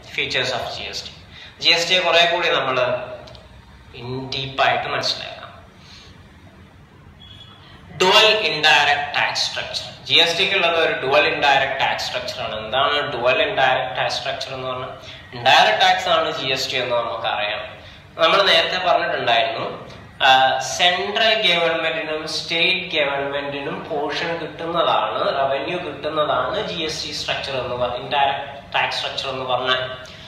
features of G S T G S ടിയെ കുറെ കൂടി നമ്മൾ ഡീപ്പായിട്ട് മനസ്സിലാക്കാം dual indirect tax structure G S ടിക്ക് ഉള്ളത് ഒരു ഡുവൽ ഇൻഡയറക്ട് ടാക്സ് സ്ട്രക്ചർ ആണ് എന്താണ് ഡുവൽ ഇൻഡയറക്ട് ടാക്സ് സ്ട്രക്ചർ എന്ന് പറഞ്ഞാൽ ഇൻഡയറക്ട് ടാക്സ് ആണ് ജി എസ് ടി എന്ന് നമുക്കറിയാം നമ്മൾ നേരത്തെ പറഞ്ഞിട്ടുണ്ടായിരുന്നു സെൻട്രൽ ഗവൺമെന്റിനും സ്റ്റേറ്റ് ഗവൺമെന്റിനും പോർഷൻ കിട്ടുന്നതാണ് റവന്യൂ കിട്ടുന്നതാണ് ജി എസ് ടി സ്ട്രക്ചർ എന്ന് ഇൻഡയറക്ട് ടാക്സ് സ്ട്രക്ചർ എന്ന് പറഞ്ഞാൽ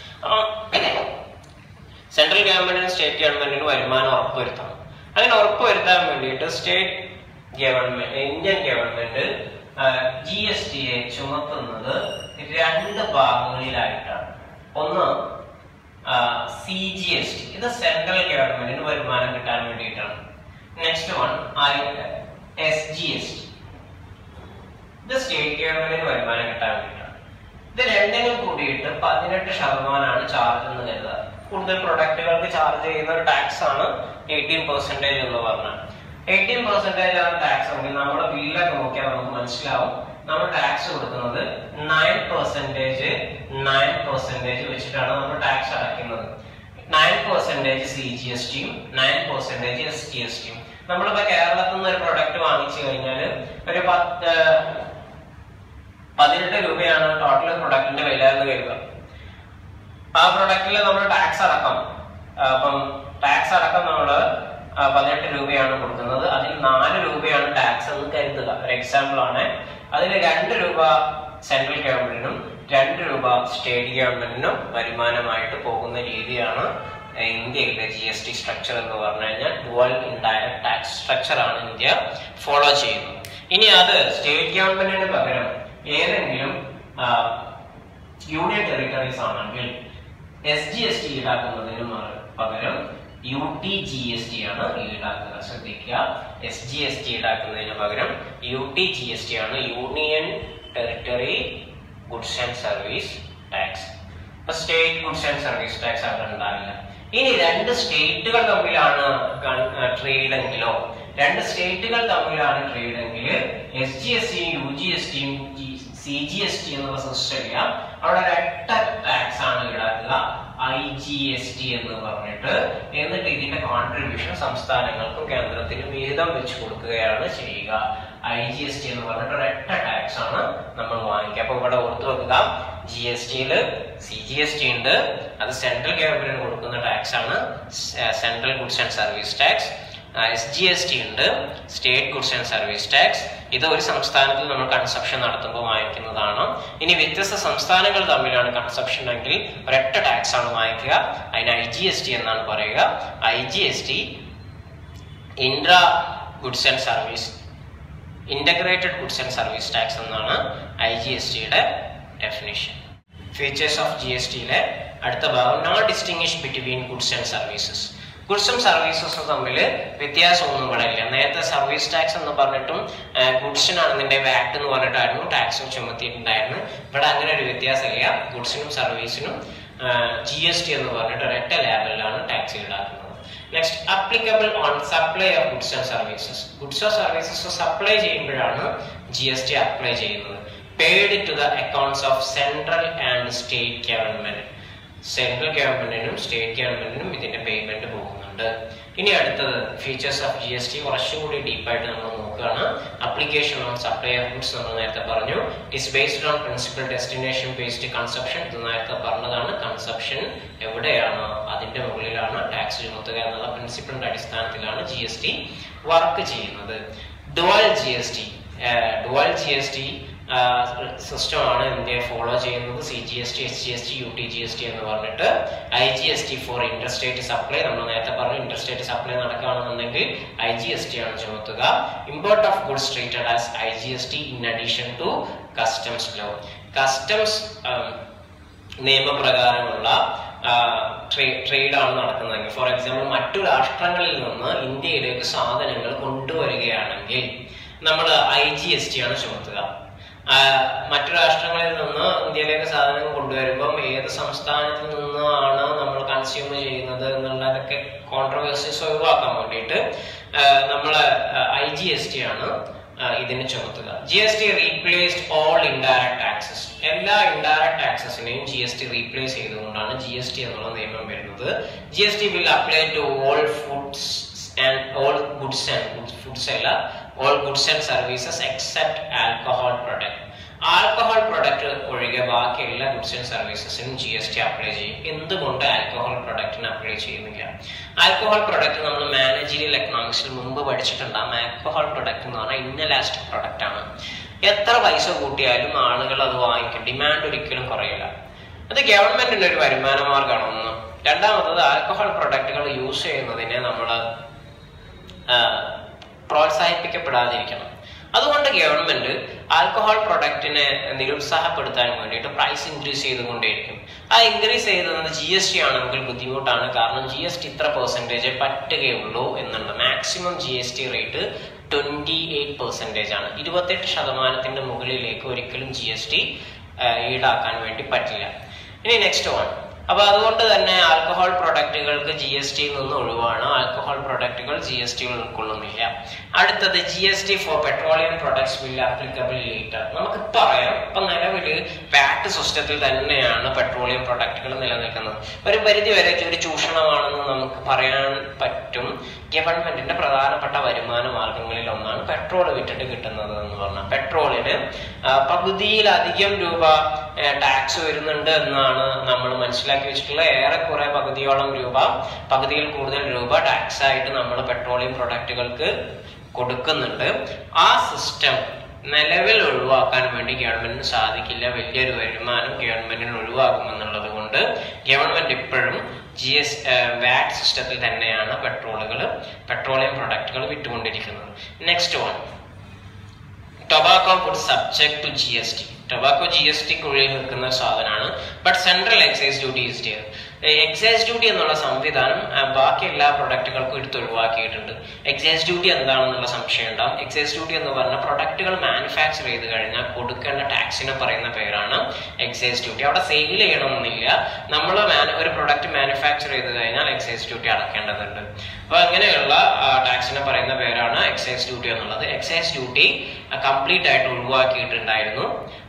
സെൻട്രൽ ഗവൺമെന്റിനും സ്റ്റേറ്റ് ഗവൺമെന്റിനും വരുമാനം ഉറപ്പുവരുത്തണം അങ്ങനെ ഉറപ്പുവരുത്താൻ വേണ്ടിയിട്ട് state government Indian government G S ടിയെ ചുമത്തുന്നത് രണ്ട് ഭാഗങ്ങളിലായിട്ടാണ് ഒന്ന് സി ജി എസ് ടി ഇത് സെൻട്രൽ ഗവൺമെന്റിന് വരുമാനം കിട്ടാൻ വേണ്ടിയിട്ടാണ് next one S G S T ഇത് സ്റ്റേറ്റ് ഗവൺമെന്റിന് വരുമാനം കിട്ടാൻ വേണ്ടിയിട്ടാണ് ഇത് രണ്ടിനും കൂടിയിട്ട് പതിനെട്ട് ശതമാനമാണ് ചാർജ് എന്ന് കരുതുക കൂടുതൽ പ്രൊഡക്റ്റുകൾക്ക് ചാർജ് ചെയ്യുന്ന ഒരു ടാക്സ് ആണ് എയ്റ്റീൻ പെർസെന്റേജ് എന്ന് പറഞ്ഞാൽ എയ്റ്റീൻ പെർസെന്റേജ് ആണ് ടാക്സ് എങ്കിൽ നമ്മുടെ ബില്ലൊക്കെ നോക്കിയാൽ നമുക്ക് മനസ്സിലാവും നമ്മൾ ടാക്സ് കൊടുക്കുന്നത് നയൻ പെർസെന്റേജ് നയൻ പെർസെന്റേജ് വെച്ചിട്ടാണ് നമ്മൾ ടാക്സ് അടയ്ക്കുന്നത് nine percentage C G S ടിയും nine percentage S T S ടിയും നമ്മളിപ്പോ കേരളത്തിൽ നിന്ന് ഒരു പ്രൊഡക്റ്റ് വാങ്ങിച്ചു കഴിഞ്ഞാൽ ഒരു പത്ത് പതിനെട്ട് രൂപയാണ് ടോട്ടൽ പ്രൊഡക്റ്റിന്റെ വില എന്ന് കരുതുക ആ പ്രൊഡക്റ്റിൽ നമ്മൾ ടാക്സ് അടക്കം അപ്പം ടാക്സ് അടക്കം നമ്മൾ പതിനെട്ട് രൂപയാണ് കൊടുക്കുന്നത് അതിൽ നാല് രൂപയാണ് ടാക്സ് എന്ന് കരുതുക ഒരു എക്സാമ്പിൾ ആണ് അതിൽ രണ്ട് രൂപ സെൻട്രൽ ഗവൺമെന്റിനും രണ്ട് രൂപ സ്റ്റേറ്റ് ഗവൺമെന്റിനും വരുമാനമായിട്ട് പോകുന്ന രീതിയാണ് ഇന്ത്യയിലെ ജി എസ് ടി സ്ട്രക്ചർ എന്ന് പറഞ്ഞു കഴിഞ്ഞാൽ ഡുവൽ ഇൻഡയറക്ട് ടാക്സ് സ്ട്രക്ചർ ആണ് ഇന്ത്യ ഫോളോ ചെയ്യുന്നത് ഇനി അത് സ്റ്റേറ്റ് ഗവൺമെന്റിന് പകരം ഏതെങ്കിലും യൂണിയൻ ടെറിട്ടറീസ് ആണെങ്കിൽ എസ് ജി എസ് ടി ഈടാക്കുന്നതിന് പകരം U T G S T ആണ് ഈടാക്കുക ശ്രദ്ധിക്കുക എസ് ജി എസ് ടി ഈടാക്കുന്നതിന് പകരം U T G S T ആണ് union territory goods and service tax ഇപ്പൊ state goods and service tax അവിടെ ഉണ്ടാവില്ല ഇനി രണ്ട് സ്റ്റേറ്റുകൾ തമ്മിലാണ് ട്രേഡ് എങ്കിലോ രണ്ട് സ്റ്റേറ്റുകൾ തമ്മിലാണ് ട്രേഡ് എങ്കിൽ എസ് ജി എസ് ടിയും യു ജി എസ് ടിയും സി ജി എസ് ടി എന്നുള്ള സിസ്റ്റം ഇല്ല അവിടെ ഒരൊറ്റ ടാക്സ് ആണ് ഈടാക്കുക ഐ ജി എസ് ടി എന്ന് പറഞ്ഞിട്ട് എന്നിട്ട് ഇതിന്റെ കോൺട്രിബ്യൂഷൻ സംസ്ഥാനങ്ങൾക്കും കേന്ദ്രത്തിനും വിഹിതം വെച്ച് കൊടുക്കുകയാണ് ചെയ്യുക ഐ ജി എസ് ടി എന്ന് പറഞ്ഞിട്ട് ഒരൊറ്റ ടാക്സ് ആണ് നമ്മൾ വാങ്ങിക്കുക അപ്പൊ ഇവിടെ ഓർത്തു വെക്കുക ജി എസ് ടിയിൽ സി ജി എസ് ടി ഉണ്ട് അത് സെൻട്രൽ ഗവൺമെന്റിന് കൊടുക്കുന്ന ടാക്സ് ആണ് central goods and service tax S G S T ഉണ്ട് state goods and service tax ഇത് ഒരു സംസ്ഥാനത്തിൽ നമ്മൾ കൺസപ്ഷൻ നടത്തുമ്പോൾ വാങ്ങിക്കുന്നതാണ് ഇനി വ്യത്യസ്ത സംസ്ഥാനങ്ങൾ തമ്മിലാണ് കൺസപ്ഷൻ എങ്കിൽ ഒരൊറ്റ ടാക്സ് ആണ് വാങ്ങിക്കുക അതിന് ഐ ജി എസ് ടി എന്നാണ് പറയുക I G S T intra goods and service integrated goods and service tax എന്നാണ് ഐ ജി എസ് ടിയുടെ definition features of G S ടിയിലെ അടുത്ത ഭാഗം not distinguish between goods and services ഗുഡ്സും സർവീസസും തമ്മിൽ വ്യത്യാസമൊന്നും ഇവിടെ ഇല്ല നേരത്തെ സർവീസ് ടാക്സ് എന്ന് പറഞ്ഞിട്ടും ഗുഡ്സിനാണ് നിന്റെ വാറ്റ് എന്ന് പറഞ്ഞിട്ടായിരുന്നു ടാക്സും ചുമത്തിയിട്ടുണ്ടായിരുന്നു ഇവിടെ അങ്ങനെ ഒരു വ്യത്യാസമില്ല ഗുഡ്സിനും സർവീസിനും ജി എസ് ടി എന്ന് പറഞ്ഞിട്ട് ഒരൊറ്റ ലെവലിലാണ് ടാക്സ് ഈടാക്കുന്നത് next applicable on supply of goods and services ഗുഡ്സോ സർവീസസോ സപ്ലൈ ചെയ്യുമ്പോഴാണ് ജി എസ് ടി അപ്ലൈ ചെയ്യുന്നത് paid to the accounts of central and state government central ഗവൺമെന്റിനും സ്റ്റേറ്റ് ഗവൺമെന്റിനും ഇതിന്റെ പേയ്മെന്റ് പോകുന്നുണ്ട് ഇനി അടുത്തത് features of G S T കുറച്ചുകൂടി ഡീപ്പായിട്ട് നമ്മൾ നോക്കുകയാണ് application on supply of goods നമ്മൾ നേരത്തെ പറഞ്ഞു is based on principal destination based consumption ഇത് നേരത്തെ പറഞ്ഞതാണ് കൺസപ്ഷൻ എവിടെയാണോ അതിന്റെ മുകളിലാണ് ടാക്സ് ചുമത്തുക എന്നുള്ള പ്രിൻസിപ്പിളിന്റെ അടിസ്ഥാനത്തിലാണ് ജി എസ് ടി വർക്ക് ചെയ്യുന്നത് dual G S T dual G S T സിസ്റ്റമാണ് ഇന്ത്യ ഫോളോ ചെയ്യുന്നത് C G S T S G S T U T G S T എന്ന് പറഞ്ഞിട്ട് I G S T for interstate supply നമ്മൾ നേരത്തെ പറഞ്ഞു interstate supply നടക്കുകയാണെന്നുണ്ടെങ്കിൽ I G S T ആണ് ചുമത്തുക import of goods treated as I G S T in addition to customs law customs നിയമപ്രകാരമുള്ള trade ആണ് നടക്കുന്നതെങ്കിൽ ഫോർ എക്സാമ്പിൾ മറ്റു രാഷ്ട്രങ്ങളിൽ നിന്ന് ഇന്ത്യയിലേക്ക് സാധനങ്ങൾ കൊണ്ടുവരികയാണെങ്കിൽ നമ്മൾ ഐ ജി എസ് ടി ആണ് ചുമത്തുക മറ്റു രാഷ്ട്രങ്ങളിൽ നിന്ന് ഇന്ത്യയിലേക്ക് സാധനം കൊണ്ടുവരുമ്പം ഏത് സംസ്ഥാനത്തിൽ നിന്നാണ് നമ്മൾ കൺസ്യൂം ചെയ്യുന്നത് എന്നുള്ളതൊക്കെ കോൺട്രവേഴ്സീസ് ഒഴിവാക്കാൻ വേണ്ടിയിട്ട് നമ്മൾ ഐ ജി എസ് ടി ആണ് ആ, ഇതിന് ചുമത്തുക G S T replaced all indirect taxes എല്ലാ ഇൻഡയറക്ട് ടാക്സസിനെയും ജി എസ് ടി റീപ്ലേസ് ചെയ്തുകൊണ്ടാണ് ജി എസ് ടി എന്നുള്ള നിയമം വരുന്നത് G S T will apply to all foods and all goods and foods അല്ല all goods and services except alcohol product alcohol product ഒഴികെ ബാക്കി എല്ലാ ഗുഡ്സ് ആൻഡ് സർവീസസിനും G S T apply ചെയ്യും എന്തുകൊണ്ട് ആൽക്കഹോൾ പ്രൊഡക്റ്റിന് അപ്ലൈ ചെയ്യുന്നില്ല ആൽക്കഹോൾ പ്രൊഡക്റ്റ് നമ്മൾ മാനേജീരിയൽ എക്കണോമിക്സിൽ മുമ്പ് പഠിച്ചിട്ടുണ്ടാകും ആൽക്കഹോൾ പ്രൊഡക്റ്റ് എന്ന് പറഞ്ഞാൽ ഇന്നലാസ്റ്റിക് പ്രൊഡക്റ്റ് ആണ് എത്ര പൈസ കൂട്ടിയാലും ആളുകൾ അത് വാങ്ങിക്കും ഡിമാൻഡ് ഒരിക്കലും കുറയില്ല അത് ഗവൺമെന്റിന്റെ ഒരു വരുമാന മാർഗമാണ് ഒന്ന് രണ്ടാമത്തത് ആൽക്കഹോൾ പ്രൊഡക്റ്റുകൾ യൂസ് ചെയ്യുന്നതിനെ നമ്മൾ പ്രോത്സാഹിപ്പിക്കപ്പെടാതിരിക്കണം അതുകൊണ്ട് ഗവൺമെന്റ് ആൽക്കഹോൾ പ്രൊഡക്റ്റിനെ നിരുത്സാഹപ്പെടുത്താൻ വേണ്ടിയിട്ട് പ്രൈസ് ഇൻക്രീസ് ചെയ്തുകൊണ്ടേയിരിക്കും ആ ഇൻക്രീസ് ചെയ്തത് ജി എസ് ടി ആണെങ്കിൽ ബുദ്ധിമുട്ടാണ് കാരണം ജി എസ് ടി ഇത്ര പെർസെൻറ്റേജ് പറ്റുകയുള്ളൂ എന്നുണ്ട് maximum G S T rate twenty eight percentage ആണ് ഇരുപത്തെട്ട് ശതമാനത്തിന്റെ മുകളിലേക്ക് ഒരിക്കലും ജി എസ് ടി ഈടാക്കാൻ വേണ്ടി പറ്റില്ല ഇനി നെക്സ്റ്റ് വൺ അപ്പൊ അതുകൊണ്ട് തന്നെ ആൽക്കഹോൾ പ്രൊഡക്റ്റുകൾക്ക് ജി എസ് ടിയിൽ നിന്ന് ഒഴിവാണ് ആൽക്കഹോൾ പ്രൊഡക്റ്റുകൾ ജി എസ് ടി ഉൾക്കൊള്ളുന്നില്ല അടുത്തത് G S T for petroleum products will applicable later നമുക്ക് പറയാം ഇപ്പൊ നിലവില് വാറ്റ് സിസ്റ്റത്തിൽ തന്നെയാണ് പെട്രോളിയം പ്രൊഡക്റ്റുകൾ നിലനിൽക്കുന്നത് ഒരു പരിധി വരെ ഒരു ചൂഷണമാണെന്ന് നമുക്ക് പറയാൻ പറ്റും ഗവൺമെന്റിന്റെ പ്രധാനപ്പെട്ട വരുമാന മാർഗങ്ങളിൽ ഒന്നാണ് പെട്രോൾ വിറ്റിട്ട് കിട്ടുന്നത് എന്ന് പറഞ്ഞാൽ പെട്രോളിന് ആ, പകുതിയിലധികം രൂപ ടാക്സ് വരുന്നുണ്ട് എന്നാണ് നമ്മൾ മനസ്സിലാക്കി വെച്ചിട്ടുള്ള ഏറെക്കുറെ പകുതിയോളം രൂപ പകുതിയിൽ കൂടുതൽ രൂപ ടാക്സ് ആയിട്ട് നമ്മൾ പെട്രോളിയം പ്രൊഡക്റ്റുകൾക്ക് കൊടുക്കുന്നുണ്ട് ആ സിസ്റ്റം നിലവിൽ ഒഴിവാക്കാൻ വേണ്ടി ഗവൺമെന്റിന് സാധിക്കില്ല വലിയൊരു വരുമാനം ഗവൺമെന്റിന് ഒഴിവാക്കുമെന്നുള്ളത് കൊണ്ട് ഗവൺമെന്റ് ഇപ്പോഴും ജി എസ് വാറ്റ് സിസ്റ്റത്തിൽ തന്നെയാണ് പെട്രോളുകൾ പെട്രോളിയം പ്രൊഡക്റ്റുകൾ വിറ്റുകൊണ്ടിരിക്കുന്നത് next one tobacco would subject to G S T tobacco G S ടിക്കുള്ളിൽ നിൽക്കുന്ന സാധനമാണ് but central excise duty is dear excise duty എന്നുള്ള സംവിധാനം ആ, ബാക്കി എല്ലാ പ്രൊഡക്റ്റുകൾക്കും എടുത്ത് ഒഴിവാക്കിയിട്ടുണ്ട് എക്സൈസ് ഡ്യൂട്ടി എന്താണെന്നുള്ള സംശയം ഉണ്ടാവും എക്സൈസ് ഡ്യൂട്ടി എന്ന് പറഞ്ഞ പ്രൊഡക്റ്റുകൾ മാനുഫാക്ചർ ചെയ്ത് കഴിഞ്ഞാൽ കൊടുക്കേണ്ട ടാക്സിനെ പറയുന്ന പേരാണ് എക്സൈസ് ഡ്യൂട്ടി അവിടെ സെയിൽ ചെയ്യണമെന്നില്ല നമ്മൾ ഒരു പ്രൊഡക്റ്റ് മാനുഫാക്ചർ ചെയ്ത് കഴിഞ്ഞാൽ എക്സൈസ് ഡ്യൂട്ടി അടക്കേണ്ടതുണ്ട് അപ്പൊ അങ്ങനെയുള്ള ടാക്സിനെ പറയുന്ന പേരാണ് എക്സൈസ് ഡ്യൂട്ടി എന്നുള്ളത് എക്സൈസ് ഡ്യൂട്ടി കംപ്ലീറ്റ് ആയിട്ട് ഒഴിവാക്കിയിട്ടുണ്ടായിരുന്നു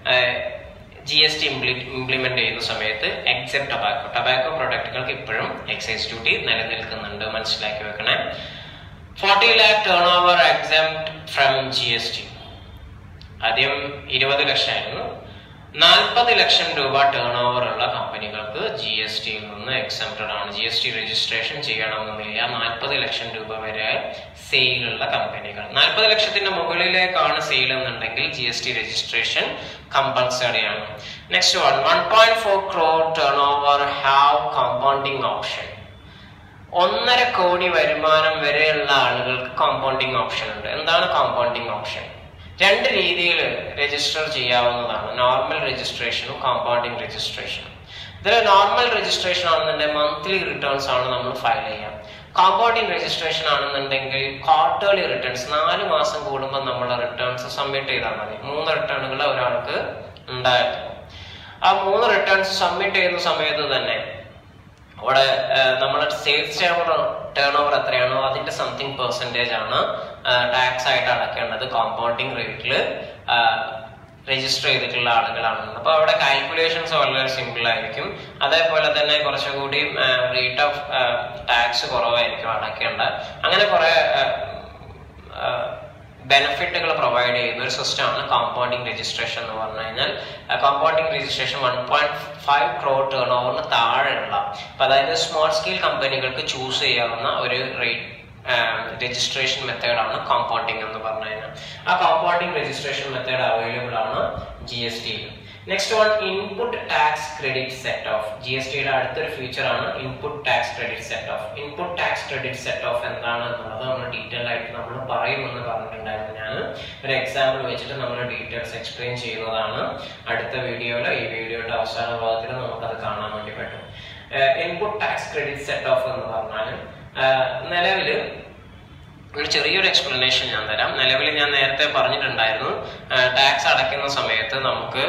ജി എസ് ടി ഇംപ്ലിമെന്റ് ചെയ്യുന്ന സമയത്ത് എക്സെപ്റ്റ് ടൊബാക്കോ ടൊബാക്കോ പ്രൊഡക്റ്റുകൾക്ക് ഇപ്പോഴും എക്സൈസ് ഡ്യൂട്ടി നിലനിൽക്കുന്നുണ്ട് മനസ്സിലാക്കി വെക്കണേ forty lakh turnover except from G S T ആദ്യം ഇരുപത് ലക്ഷമായിരുന്നു നാൽപ്പത് ലക്ഷം രൂപ ടേൺ ഓവർ ഉള്ള കമ്പനികൾക്ക് ജി എസ് ടിയിൽ നിന്ന് എക്സംപ്റ്റഡ് ആണ് ജി എസ് ടി രജിസ്ട്രേഷൻ ചെയ്യണമെന്നില്ല നാൽപ്പത് ലക്ഷം രൂപ വരെ സെയിലുള്ള കമ്പനികൾ നാൽപ്പത് ലക്ഷത്തിന്റെ മുകളിലേക്കാണ് സെയിൽ എന്നുണ്ടെങ്കിൽ G S T registration compulsory ആണ് next one one point four crore turnover have compounding option ഒന്നര കോടി വരുമാനം വരെയുള്ള ആളുകൾക്ക് കോമ്പൗണ്ടിങ് ഓപ്ഷൻ ഉണ്ട് എന്താണ് കോമ്പൗണ്ടിങ് ഓപ്ഷൻ രണ്ട് രീതിയിൽ രജിസ്റ്റർ ചെയ്യാവുന്നതാണ് നോർമൽ രജിസ്ട്രേഷനും കോമ്പൗണ്ടിങ് രജിസ്ട്രേഷനും ഇതിൽ നോർമൽ രജിസ്ട്രേഷൻ ആണെന്നുണ്ടെങ്കിൽ മന്ത്ലി റിട്ടേൺസ് ആണ് നമ്മൾ ഫയൽ ചെയ്യാം കോമ്പൗണ്ടിങ് രജിസ്ട്രേഷൻ ആണെന്നുണ്ടെങ്കിൽ ക്വാർട്ടേർലി റിട്ടേൺസ് നാല് മാസം കൂടുമ്പോൾ നമ്മൾ റിട്ടേൺസ് സബ്മിറ്റ് ചെയ്താൽ മതി മൂന്ന് റിട്ടേണുകൾ ഒരാൾക്ക് ഉണ്ടായിരുന്നു ആ മൂന്ന് റിട്ടേൺസ് സബ്മിറ്റ് ചെയ്യുന്ന സമയത്ത് തന്നെ അവിടെ നമ്മുടെ സെയിൽസ് ടേൺ ഓവർ എത്രയാണോ അതിന്റെ സംതിങ് പെർസെൻറ്റേജ് ആണ് ടാക്സ് ആയിട്ട് അടക്കേണ്ടത് കോമ്പൗണ്ടിങ് റേറ്റിൽ രജിസ്റ്റർ ചെയ്തിട്ടുള്ള ആളുകളാണ് അപ്പൊ അവിടെ കാൽക്കുലേഷൻസ് വളരെ സിമ്പിൾ ആയിരിക്കും അതേപോലെ തന്നെ കുറച്ചുകൂടി റേറ്റ് ഓഫ് ടാക്സ് കുറവായിരിക്കും അടക്കേണ്ട അങ്ങനെ കുറെ ബെനിഫിറ്റുകൾ പ്രൊവൈഡ് ചെയ്യുന്ന ഒരു സിസ്റ്റമാണ് കോമ്പൗണ്ടിങ് രജിസ്ട്രേഷൻ എന്ന് പറഞ്ഞു കഴിഞ്ഞാൽ compounding registration one point five crore ടേൺ ഓവറിന് താഴെയുള്ള അപ്പൊ അതായത് സ്മോൾ സ്കെയിൽ കമ്പനികൾക്ക് ചൂസ് ചെയ്യാവുന്ന ഒരു റേറ്റ് രജിസ്ട്രേഷൻ മെത്തേഡാണ് കോമ്പൗണ്ടിങ് എന്ന് പറഞ്ഞു കഴിഞ്ഞാൽ ആ കോമ്പൗണ്ടിങ് രജിസ്ട്രേഷൻ മെത്തേഡ് അവൈലബിൾ ആണ് ജി എസ് ടിയിൽ next one input tax credit set off G S ടിയുടെ അടുത്തൊരു ഫീച്ചർ ആണ് input tax credit set off input tax credit set off എന്താണ് എന്നുള്ളത് നമ്മൾ ഡീറ്റെയിൽ ആയിട്ട് നമ്മൾ പറയുമെന്ന് പറഞ്ഞിട്ടുണ്ടായിരുന്നു ഞാൻ ഒരു എക്സാമ്പിൾ വെച്ചിട്ട് നമ്മൾ ഡീറ്റെയിൽസ് എക്സ്പ്ലെയിൻ ചെയ്യുന്നതാണ് അടുത്ത വീഡിയോയിൽ ഈ വീഡിയോയുടെ അവസാന ഭാഗത്തിൽ നമുക്കത് കാണാൻ വേണ്ടി പറ്റും input tax credit set off എന്ന് പറഞ്ഞാൽ നിലവിൽ ഒരു ചെറിയൊരു എക്സ്പ്ലനേഷൻ ഞാൻ തരാം നിലവിൽ ഞാൻ നേരത്തെ പറഞ്ഞിട്ടുണ്ടായിരുന്നു ടാക്സ് അടയ്ക്കുന്ന സമയത്ത് നമുക്ക്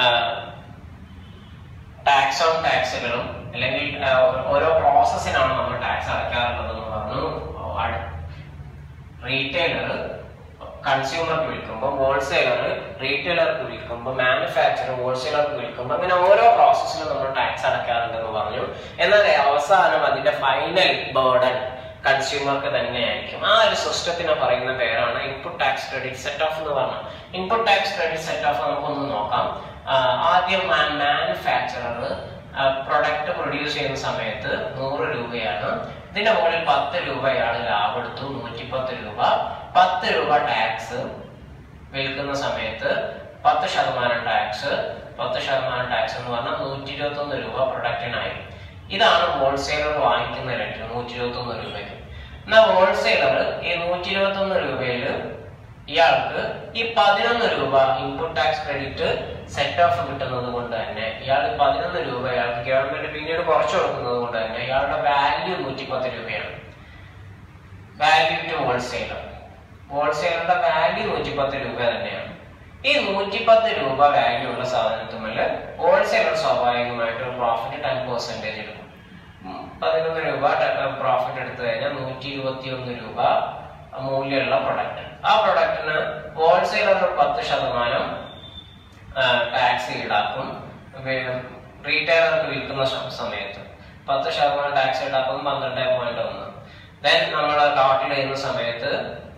ടാക്സ് ഓൺ ടാക്സുകളും അല്ലെങ്കിൽ ആ, ഓരോ പ്രോസസ്സിനാണ് നമ്മൾ ടാക്സ് അടയ്ക്കാറുള്ളത് എന്ന് പറഞ്ഞു റീറ്റെയിലർ കൺസ്യൂമർക്ക് വിൽക്കുമ്പോൾ ഹോൾസെയിലർ റീറ്റെയിലർക്ക് വിൽക്കുമ്പോൾ മാനുഫാക്ചർ ഹോൾസെയിലർക്ക് വിൽക്കുമ്പോൾ അങ്ങനെ ഓരോ പ്രോസസ്സിലും നമ്മൾ ടാക്സ് അടക്കാറുണ്ടെന്ന് പറഞ്ഞു എന്നാൽ അവസാനം അതിന്റെ ഫൈനൽ ബേർഡൻ കൺസ്യൂമർക്ക് തന്നെയായിരിക്കും ആ ഒരു സിസ്റ്റത്തിനെ പറയുന്ന പേരാണ് input tax credit set off എന്ന് പറഞ്ഞത് input tax credit set off നമുക്കൊന്ന് നോക്കാം ആ, ആദ്യം മാനുഫാക്ചറർ പ്രൊഡക്റ്റ് പ്രൊഡ്യൂസ് ചെയ്യുന്ന സമയത്ത് നൂറ് രൂപയാണ് ഇതിന്റെ മുകളിൽ പത്ത് രൂപ ഇയാൾ ലാഭം എടുത്തു നൂറ്റിപ്പത്ത് രൂപ പത്ത് രൂപ ടാക്സ് വിൽക്കുന്ന സമയത്ത് പത്ത് ശതമാനം ടാക്സ് പത്ത് ശതമാനം ടാക്സ് എന്ന് പറഞ്ഞാൽ നൂറ്റി ഇരുപത്തി ഒന്ന് രൂപ പ്രൊഡക്റ്റിനായി ഇതാണ് ഹോൾസെയിലർ വാങ്ങിക്കുന്ന റേറ്റ് നൂറ്റി ഇരുപത്തി ഒന്ന് രൂപയ്ക്ക് എന്നാൽ ഹോൾസെയിലർ ഈ നൂറ്റി ഇരുപത്തി ഒന്ന് രൂപയിൽ ഇയാൾക്ക് ഈ പതിനൊന്ന് രൂപ input tax credit set off കിട്ടുന്നത് കൊണ്ട് തന്നെ ഇയാൾ പതിനൊന്ന് രൂപ ഇയാൾക്ക് ഗവൺമെന്റ് പിന്നീട് കുറച്ചു കൊടുക്കുന്നത് കൊണ്ട് തന്നെ ഇയാളുടെ വാല്യൂ നൂറ്റിപ്പത്ത് രൂപയാണ് വാല്യൂ ടു ഹോൾസെയിലർ ഹോൾസെയിലറുടെ വാല്യൂ നൂറ്റിപ്പത്ത് രൂപ തന്നെയാണ് ഈ നൂറ്റിപ്പത്ത് രൂപ വാല്യൂ ഉള്ള സാധനത്തുമല്ല ഹോൾസെയിലർ സ്വാഭാവികമായിട്ട് ഒരു പ്രോഫിറ്റ് ടെൻ പെർസെന്റേജ് എടുക്കും ഉം, പതിനൊന്ന് രൂപ പ്രോഫിറ്റ് എടുത്തു കഴിഞ്ഞാൽ നൂറ്റി ഇരുപത്തി ഒന്ന് രൂപ മൂല്യമുള്ള പ്രൊഡക്റ്റ് ആ പ്രൊഡക്റ്റിന് ഹോൾസെയിലർ ഒരു പത്ത് ശതമാനം ടാക്സ് ഈടാക്കും റീറ്റെയിലർക്ക് വിൽക്കുന്ന ശ- സമയത്ത് പത്ത് ശതമാനം ടാക്സ് ഈടാക്കും പന്ത്രണ്ട് പോയിന്റ് ഒന്ന് ദെൻ നമ്മൾ കാട്ടിൽ ചെയ്യുന്ന സമയത്ത്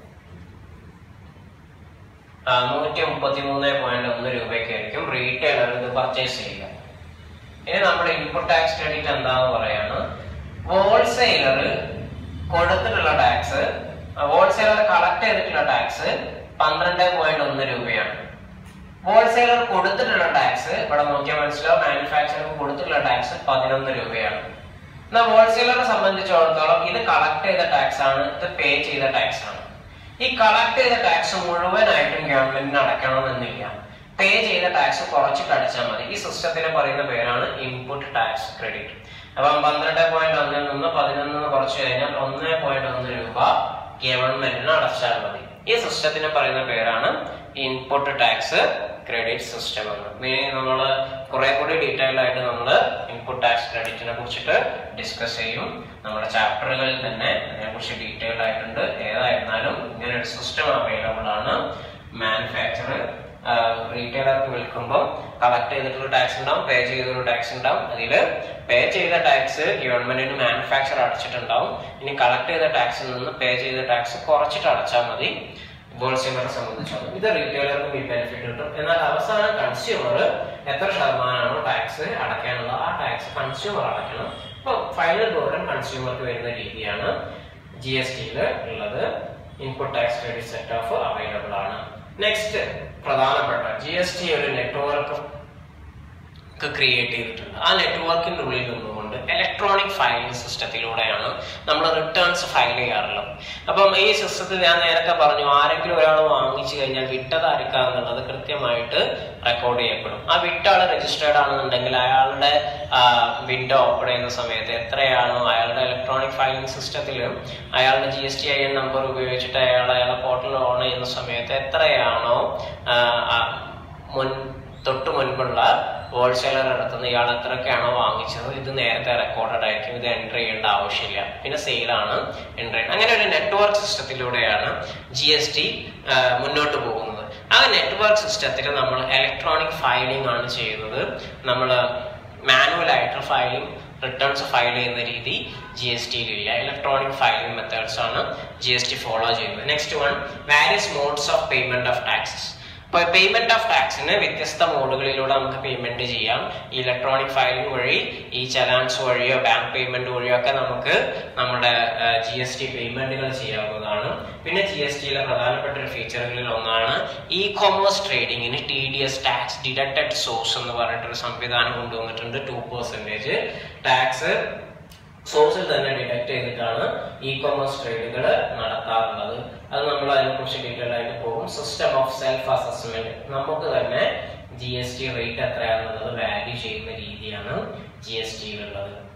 നൂറ്റി മുപ്പത്തി മൂന്ന് പോയിന്റ് ഒന്ന് രൂപയ്ക്കായിരിക്കും റീറ്റെയിലർ ഇത് പർച്ചേസ് ചെയ്യുക ഇനി നമ്മുടെ ഇൻപുട്ട് ടാക്സ് ക്രെഡിറ്റ് എന്താന്ന് പറയാണ് ഹോൾസെയിലർ കൊടുത്തിട്ടുള്ള ടാക്സ് ഹോൾസെയിലർ കളക്ട് ചെയ്തിട്ടുള്ള ടാക്സ് പന്ത്രണ്ട് പോയിന്റ് ഒന്ന് രൂപയാണ് ഹോൾസെയിലർ കൊടുത്തിട്ടുള്ള ടാക്സ് ഇവിടെ നോക്കിയാൽ മനസ്സിലാവും മാനുഫാക്ചറർ കൊടുത്തിട്ടുള്ള ടാക്സ് പതിനൊന്ന് രൂപയാണ് എന്നാൽ ഹോൾസെയിലറെ സംബന്ധിച്ചിടത്തോളം ഇത് കളക്ട് ചെയ്ത ടാക്സ് ആണ് ഇത് പേ ചെയ്ത ടാക്സ് ആണ് ഈ കളക്ട് ചെയ്ത ടാക്സ് മുഴുവനായിട്ടും ഗവൺമെന്റിന് അടയ്ക്കണമെന്നില്ല പേ ചെയ്ത ടാക്സ് കുറച്ചിട്ട് അടച്ചാൽ മതി ഈ സിസ്റ്റത്തിന് പറയുന്ന പേരാണ് ഇൻപുട്ട് ടാക്സ് ക്രെഡിറ്റ് അപ്പം പന്ത്രണ്ട് പോയിന്റ് ഒന്നിൽ നിന്ന് പതിനൊന്ന് കുറച്ച് കഴിഞ്ഞാൽ ഒന്ന് പോയിന്റ് ഒന്ന് രൂപ ഗവൺമെന്റിന് അടച്ചാൽ മതി ഈ സിസ്റ്റത്തിന് പറയുന്ന പേരാണ് ഇൻപുട്ട് ടാക്സ് ക്രെഡിറ്റ് സിസ്റ്റം എന്ന് മീനിങ് നമ്മൾ കുറെ കൂടി ഡീറ്റെയിൽ ആയിട്ട് നമ്മൾ ഇൻപുട്ട് ടാക്സ് ക്രെഡിറ്റിനെ കുറിച്ചിട്ട് ഡിസ്കസ് ചെയ്യും നമ്മുടെ ചാപ്റ്ററുകളിൽ തന്നെ അതിനെക്കുറിച്ച് ഡീറ്റെയിൽഡ് ആയിട്ടുണ്ട് ഏതായിരുന്നാലും ഇങ്ങനെ ഒരു സിസ്റ്റം അവൈലബിൾ ആണ് മാനുഫാക്ചർ റീറ്റെയിലർക്ക് വിൽക്കുമ്പോൾ കളക്ട് ചെയ്തിട്ടുള്ള ടാക്സ് ഉണ്ടാവും പേ ചെയ്തൊരു ടാക്സ് ഉണ്ടാവും അതിൽ പേ ചെയ്ത ടാക്സ് ഗവൺമെന്റിന് മാനുഫാക്ചർ അടച്ചിട്ടുണ്ടാവും ഇനി കളക്ട് ചെയ്ത ടാക്സിൽ നിന്ന് പേ ചെയ്ത ടാക്സ് കുറച്ചിട്ട് അടച്ചാൽ മതി ഹോൾസെയിലറെ സംബന്ധിച്ചോളം ഇത് റീറ്റെയിലർക്ക് ഈ ബെനിഫിറ്റ് കിട്ടും എന്നാൽ അവസാനം കൺസ്യൂമർ എത്ര ശതമാനമാണോ ടാക്സ് അടയ്ക്കാനുള്ളത് ആ ടാക്സ് കൺസ്യൂമർ അടയ്ക്കണം അപ്പോൾ ഫൈനൽ ബോർഡൻ കൺസ്യൂമർക്ക് വരുന്ന രീതിയാണ് ജി എസ് ടിയിൽ ഉള്ളത് input tax credit set off available ആണ് നെക്സ്റ്റ് പ്രധാനപ്പെട്ട ജി എസ് ടി ഒരു നെറ്റ്വർക്ക് ക്രിയേറ്റ് ചെയ്തിട്ടുണ്ട് ആ നെറ്റ്വർക്കിന്റെ ഉള്ളിൽ നിന്നുകൊണ്ട് ഇലക്ട്രോണിക് ഫയലിംഗ് സിസ്റ്റത്തിലൂടെയാണ് നമ്മൾ റിട്ടേൺസ് ഫയൽ ചെയ്യാറുള്ളത് അപ്പം ഈ സിസ്റ്റത്തിൽ ഞാൻ നേരത്തെ പറഞ്ഞു ആരെങ്കിലും ഒരാൾ വാങ്ങിച്ചു കഴിഞ്ഞാൽ വിട്ടത് ആർക്കാന്നുള്ളത് കൃത്യമായിട്ട് റെക്കോർഡ് ചെയ്യപ്പെടും ആ വിട്ട ആൾ രജിസ്റ്റേർഡ് ആണെന്നുണ്ടെങ്കിൽ അയാളുടെ വിൻഡോ ഓപ്പൺ ചെയ്യുന്ന സമയത്ത് എത്രയാണോ അയാളുടെ ഇലക്ട്രോണിക് ഫയലിംഗ് സിസ്റ്റത്തിൽ അയാളുടെ G S T I N number ഉപയോഗിച്ചിട്ട് അയാൾ അയാളെ പോർട്ടൽ ഓൺ ചെയ്യുന്ന സമയത്ത് എത്രയാണോ ആ, ആ, മുൻ തൊട്ട് മുൻപുള്ള ഹോൾസെയിലർ അടുത്തുനിന്ന് ഇയാൾ എത്രയൊക്കെയാണോ വാങ്ങിച്ചത് ഇത് നേരത്തെ റെക്കോർഡഡ് ആയിരിക്കും ഇത് എൻറ്റർ ചെയ്യേണ്ട ആവശ്യമില്ല പിന്നെ സെയിലാണ് എൻറ്റർ ചെയ്യുന്നത് അങ്ങനെ ഒരു നെറ്റ്വർക്ക് സിസ്റ്റത്തിലൂടെയാണ് ജി എസ് ടി മുന്നോട്ട് പോകുന്നത് ആ നെറ്റ്വർക്ക് സിസ്റ്റത്തിൽ നമ്മൾ ഇലക്ട്രോണിക് ഫയലിംഗ് ആണ് ചെയ്യുന്നത് നമ്മൾ മാനുവൽ ആയിട്ട് ഫയലിംഗ് റിട്ടേൺസ് ഫയൽ ചെയ്യുന്ന രീതി ജി എസ് ടിയിലില്ല ഇലക്ട്രോണിക് ഫയലിംഗ് മെത്തേഡ്സ് ആണ് ജി എസ് ടി ഫോളോ ചെയ്യുന്നത് next one various modes of payment of taxes ഇപ്പോൾ പേയ്മെന്റ് ഓഫ് ടാക്സിന് വ്യത്യസ്ത മോഡുകളിലൂടെ നമുക്ക് പേയ്മെന്റ് ചെയ്യാം ഇലക്ട്രോണിക് ഫയലിംഗ് വഴി ഈ ചലാൻസ് വഴിയോ ബാങ്ക് പേയ്മെന്റ് വഴിയോ ഒക്കെ നമുക്ക് നമ്മുടെ ജി എസ് ടി പേയ്മെന്റുകൾ ചെയ്യാവുന്നതാണ് പിന്നെ ജി എസ് ടിയിലെ പ്രധാനപ്പെട്ട ഒരു ഫീച്ചറുകളിൽ ഒന്നാണ് ഇ കൊമേഴ്സ് ട്രേഡിങ്ങിന് T D S tax deducted source എന്ന് പറഞ്ഞിട്ടൊരു സംവിധാനം കൊണ്ടുവന്നിട്ടുണ്ട് ടു പെർസെൻറ്റേജ് ടാക്സ് സോഴ്സിൽ തന്നെ ഡിറ്റക്ട് ചെയ്തിട്ടാണ് ഇ കൊമേഴ്സ് ട്രേഡുകൾ നടത്താറുള്ളത് അത് നമ്മൾ അതിനെക്കുറിച്ച് ഡീറ്റെയിൽ ആയിട്ട് പോകും സിസ്റ്റം ഓഫ് സെൽഫ് അസസ്മെന്റ് നമുക്ക് തന്നെ ജി എസ് ടി റേറ്റ് എത്രയാണെന്നുള്ളത് വാല്യൂ ചെയ്യുന്ന രീതിയാണ് ജി എസ് ടിയിലുള്ളത്